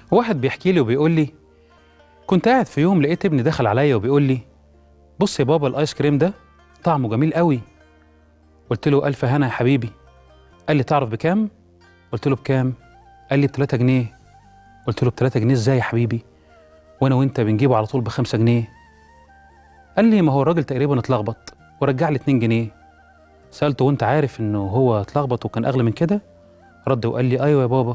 واحد بيحكي لي وبيقول لي كنت قاعد في يوم لقيت ابني دخل عليا وبيقول لي بص يا بابا الايس كريم ده طعمه جميل قوي قلت له الف هنا يا حبيبي قال لي تعرف بكام قلت له بكام قال لي ب 3 جنيه قلت له ب 3 جنيه ازاي يا حبيبي وانا وانت بنجيبه على طول ب 5 جنيه قال لي ما هو الراجل تقريبا اتلخبط ورجع لي 2 جنيه سالته وانت عارف انه هو اتلخبط وكان اغلى من كده رد وقال لي ايوه يا بابا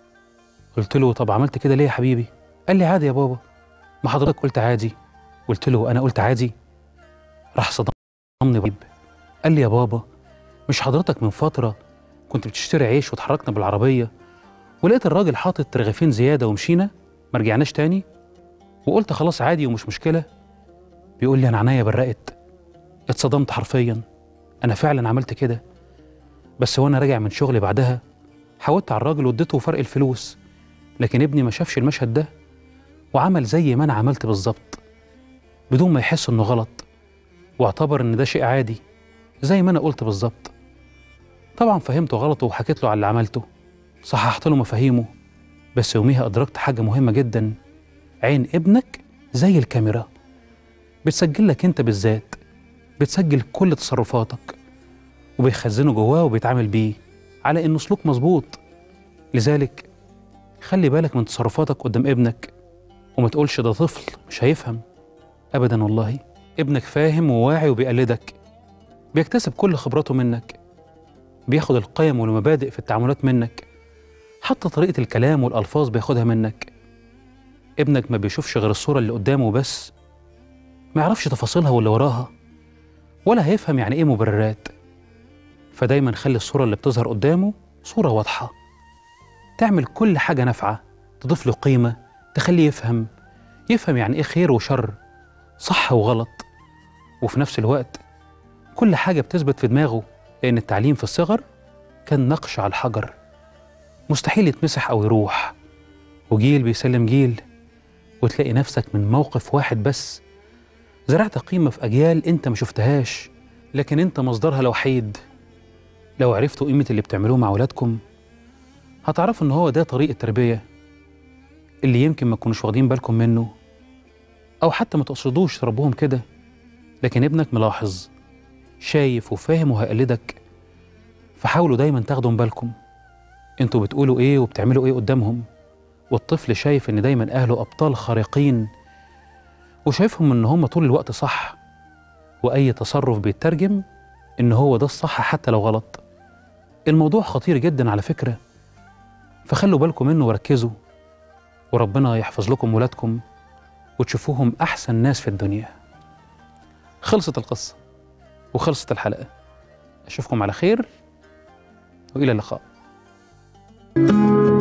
قلت له طب عملت كده ليه يا حبيبي قال لي عادي يا بابا ما حضرتك قلت عادي قلت له انا قلت عادي راح صدمني بيب قال لي يا بابا مش حضرتك من فتره كنت بتشتري عيش واتحركنا بالعربيه ولقيت الراجل حاطط رغيفين زياده ومشينا ما رجعناش تاني وقلت خلاص عادي ومش مشكله بيقول لي انا عينيا برقت اتصدمت حرفيا انا فعلا عملت كده بس وانا راجع من شغلي بعدها حاولت على الراجل واديته فرق الفلوس لكن ابني ما شافش المشهد ده وعمل زي ما انا عملت بالظبط بدون ما يحس انه غلط واعتبر ان ده شيء عادي زي ما انا قلت بالظبط طبعا فهمته غلط وحكيت له على اللي عملته صححت له مفاهيمه بس يوميها ادركت حاجه مهمه جدا عين ابنك زي الكاميرا بتسجل لك انت بالذات بتسجل كل تصرفاتك وبيخزنه جواه وبيتعامل بيه على انه سلوك مظبوط لذلك خلي بالك من تصرفاتك قدام ابنك وما تقولش ده طفل مش هيفهم ابدا والله ابنك فاهم وواعي وبيقلدك بيكتسب كل خبراته منك بياخد القيم والمبادئ في التعاملات منك حتى طريقة الكلام والألفاظ بياخدها منك ابنك ما بيشوفش غير الصورة اللي قدامه بس ما يعرفش تفاصيلها واللي وراها ولا هيفهم يعني ايه مبررات فدايما خلي الصورة اللي بتظهر قدامه صورة واضحة تعمل كل حاجة نافعة تضيف له قيمة تخليه يفهم يفهم يعني ايه خير وشر صح وغلط وفي نفس الوقت كل حاجة بتثبت في دماغه لأن التعليم في الصغر كان نقش على الحجر مستحيل يتمسح أو يروح وجيل بيسلم جيل وتلاقي نفسك من موقف واحد بس زرعت قيمة في أجيال أنت ما شفتهاش لكن أنت مصدرها الوحيد لو عرفتوا قيمة اللي بتعملوه مع أولادكم هتعرفوا إن هو ده طريق التربية اللي يمكن ما تكونوش واخدين بالكم منه أو حتى ما تقصدوش تربوهم كده لكن ابنك ملاحظ شايف وفاهم وهيقلدك فحاولوا دايما تاخدوا بالكم انتوا بتقولوا ايه وبتعملوا ايه قدامهم والطفل شايف ان دايما اهله ابطال خارقين وشايفهم ان هم طول الوقت صح واي تصرف بيترجم ان هو ده الصح حتى لو غلط الموضوع خطير جدا على فكره فخلوا بالكم منه وركزوا وربنا يحفظ لكم ولادكم وتشوفوهم احسن ناس في الدنيا خلصت القصه وخلصت الحلقه اشوفكم على خير والى اللقاء